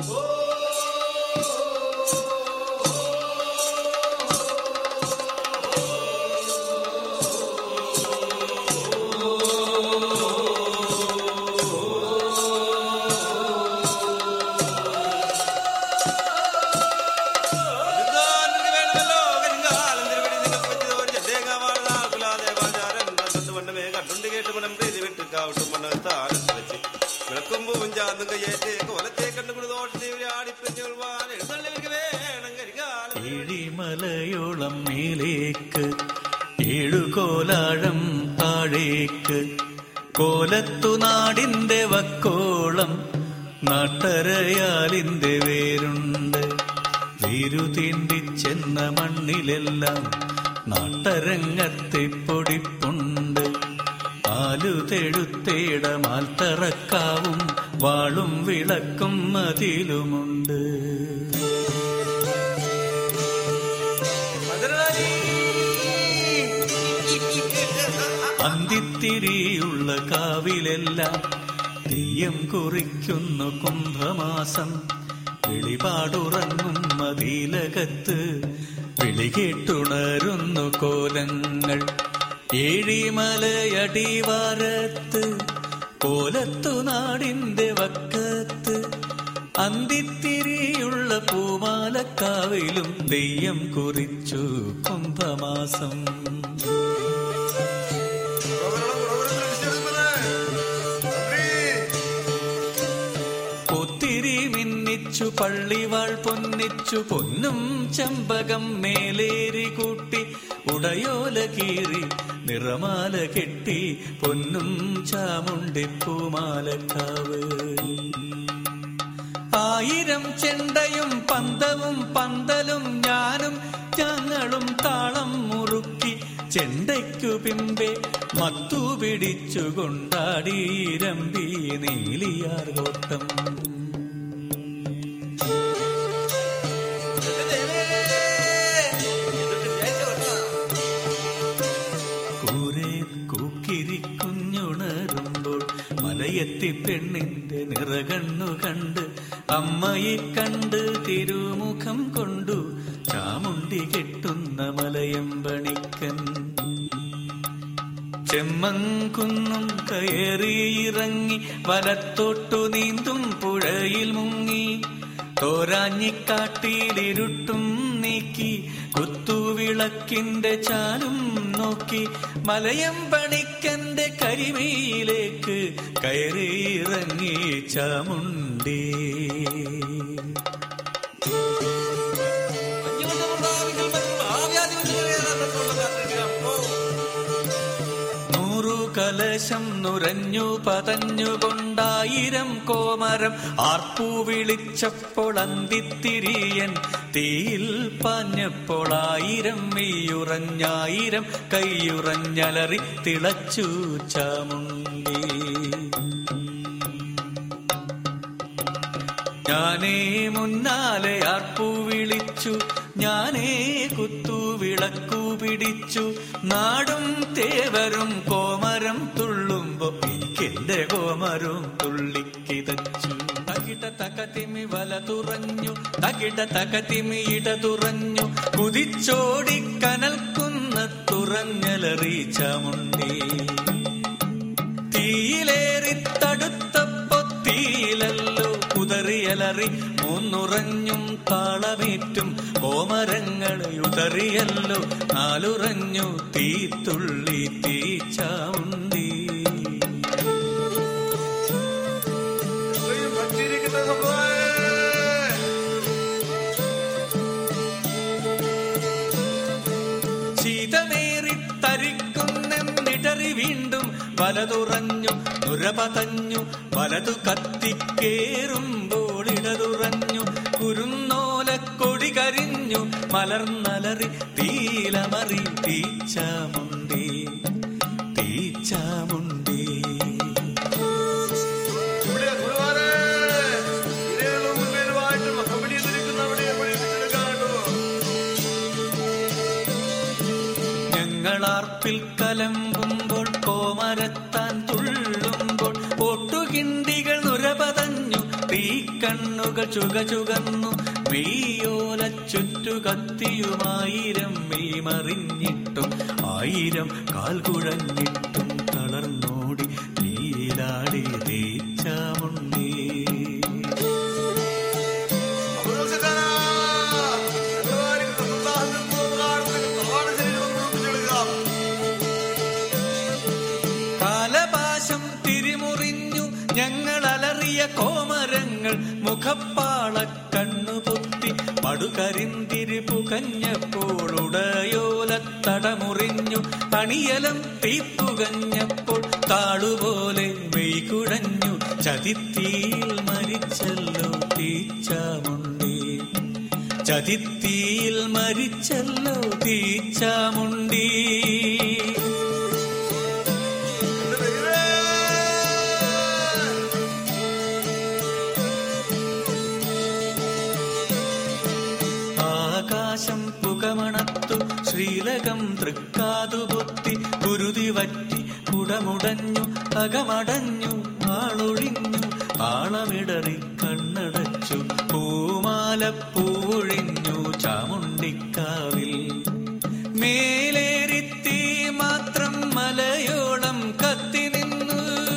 ഏഴിമലയോളം മേലേക്ക് ഏഴുകോലാഴം താഴേക്ക് കോലത്തുനാടിന്റെ വക്കോളം നാട്ടരയാലിന്റെ വേരുണ്ട് വേരുതീണ്ടിച്ചെന്ന മണ്ണിലെല്ലാം നാട്ടരങ്ങത്തെ പൊടിപ്പുണ്ട് ആലുതെഴുത്തേട മാൽത്തറക്കാവും വാളും വിളക്കും അതിലുമുണ്ട് അന്തിത്തിരിയുള്ള കാവിലെല്ലാം തെയ്യം കുറിക്കുന്നു കുംഭമാസം വെളിപാടുറങ്ങും മതിലകത്ത് വിളികേട്ടുണരുന്നു കോലങ്ങൾ ഏഴിമലയടിവാരത്ത് കോലത്തു നാടിന്റെ വക്കത്ത് അന്തിത്തിരിയുള്ള പൂമാലക്കാവിലും തെയ്യം കുറിച്ചു കുംഭമാസം ഒത്തിരി മിന്നിച്ചു പള്ളിവാൾ പൊന്നിച്ചു പൊന്നും ചമ്പകം മേലേരി കൂട്ടി ഉടയോല കീറി നിറമാല കെട്ടി പൊന്നും ചാമുണ്ടി പൂമാലക്കാവ് ആയിരം ചെണ്ടയും പന്തവും പന്തലും ഞാനും ഞങ്ങളും താളം മുറുക്കി ചെണ്ടയ്ക്കു പിമ്പെ മത്തു പിടിച്ചു കൊണ്ടാടിയിരമ്പി നീലിയാർ കോട്ടം കൂരെ കൂക്കിരിക്കുഞ്ഞുണരുമ്പോൾ മലയെത്തി പെണ്ണിന്റെ നിറകണ്ണു കണ്ട് അമ്മയെ കണ്ട് തിരുമുഖം കൊണ്ടു ചാമുണ്ടി കെട്ടുന്ന മലയമ്പണിക്കൻ ചെമ്മങ്കുന്നും കയറിയിറങ്ങി വലത്തോട്ടു നീന്തും പുഴയിൽ മുങ്ങി തോരാഞ്ഞിക്കാട്ടിയിലിരുട്ടും നീക്കി കുത്തുവിളക്കിന്റെ ചാലും നോക്കി മലയം പണിക്കന്റെ കരിമയിലേക്ക് കയറിയിറങ്ങി ചാമുണ്ടി നൂറു കലശം നുരഞ്ഞു പതഞ്ഞുകൊണ്ടായിരം കോമരം ആർപ്പു വിളിച്ചപ്പോൾ അന്തിത്തിരിയൻ തീയിൽ പാഞ്ഞപ്പോൾ ആയിരം മെയ്യുറഞ്ഞായിരം കൈയുറഞ്ഞലറി തിളച്ചു ചാമുണ്ടി ഞാനേ മുന്നാലെ ആർപ്പു വിളിച്ചു ഞാനേ കുത്തു വിളക്കു പിടിച്ചു നാടും തേവരും കോമരം തുള്ളുമ്പോ എനിക്കെന്റെ കോമരവും തുള്ളിക്കിതച്ചു തകിട തകതിമി വല തുറഞ്ഞു തകിട തകതിമി ഇട തുറഞ്ഞു കുതിച്ചോടി കനൽക്കുന്ന തുറഞ്ഞലറി ചാമുണ്ടി തീയിലേറി തടുത്തപ്പോ തീയിലല്ലോ കുതറിയലറി മൂന്നുറഞ്ഞും താളമേറ്റും കോമരങ്ങൾ ഉതറിയല്ലോ നാലുറഞ്ഞു തീത്തുള്ളി തീച്ചാവുണ്ടി ശീതമേറി തരിക്കുന്നെന്നിടറി വീണ്ടും വലതുറഞ്ഞു നുരപതഞ്ഞു വലതു കത്തിക്കേറുമ്പോൾ ഇടതുറഞ്ഞു കുരുന്നോലക്കൊടി കരിഞ്ഞു മലർന്നലറി തീലമറി തീച്ചാമുണ്ടി തീച്ചാമുണ്ടി ഇവിടെ ഗുരുവാരെ ഇരകളും മുൻപേരുമായിട്ട് കമ്പനി അവിടെ എവിടെ കാണുമോ ഞങ്ങളാർപ്പിൽ കലമ്പുമ്പോൾ കോമരത്താൻ തുള്ളുമ്പോൾ ഒട്ടുകിണ്ടികൾ നുരപതഞ്ഞു തീ കണ്ണുകൾ ചുക ചുകന്നു മെയ്യോല ചുറ്റു കത്തിയുമായിരം മെയ്മറിഞ്ഞിട്ടും ആയിരം കാൽ കുഴഞ്ഞിട്ടും തളർന്നോടി നീലാടി തേച്ചാമുണ്ണി അപകടക്കാരാ, രണ്ടുപേരും സന്താനം കാണുന്നതിന് പ്രധാന ശരീരം മുഴുപ്പിച്ചെടുക്കാം. കാലപാശം തിരിമുറിഞ്ഞു ഞങ്ങൾ അലറിയ കോമരങ്ങൾ മുഖപ്പാള കണ്ണുപൊത്തി പടുകരിന്തിരി പുകഞ്ഞപ്പോൾ ഉടയോലത്തടമുറിഞ്ഞു അണിയലം തീപ്പുകഞ്ഞപ്പോൾ താളുപോലെ മെയ്കുഴഞ്ഞു ചതിത്തിയിൽ മരിച്ചല്ലോ തീച്ചാമുണ്ടി ചതിത്തിയിൽ മരിച്ചല്ലോ തീച്ചാമുണ്ടി എന്റെ ദൈവമേ! ആകാശം പുകമണത്തു ശ്രീലകം തൃക്കാതുപൊത്തി കുരുതി വറ്റി കുടമുടഞ്ഞു അകമടഞ്ഞു ആളൊഴിഞ്ഞു ആളമിടറി കണ്ണടച്ചു പൂമാല പൂവൊഴിഞ്ഞു ചാമുണ്ടിക്കാവിൽ മേലേരിത്തി മാത്രം മലയോളം കത്തി നിന്നു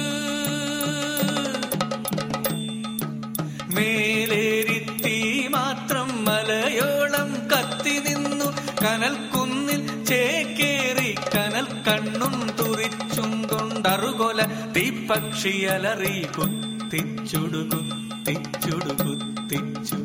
മേലേരിത്തി മാത്രം മലയോളം കത്തി നിന്നു കനൽ കുന്നിൽ ചേക്കേറി കനൽ കണ്ണും തുറിച്ചും കൊണ്ടറുകൊല തീപ്പക്ഷിയലറി കുത്തിച്ചുടു കുത്തിച്ചുടു കുത്തിച്ചു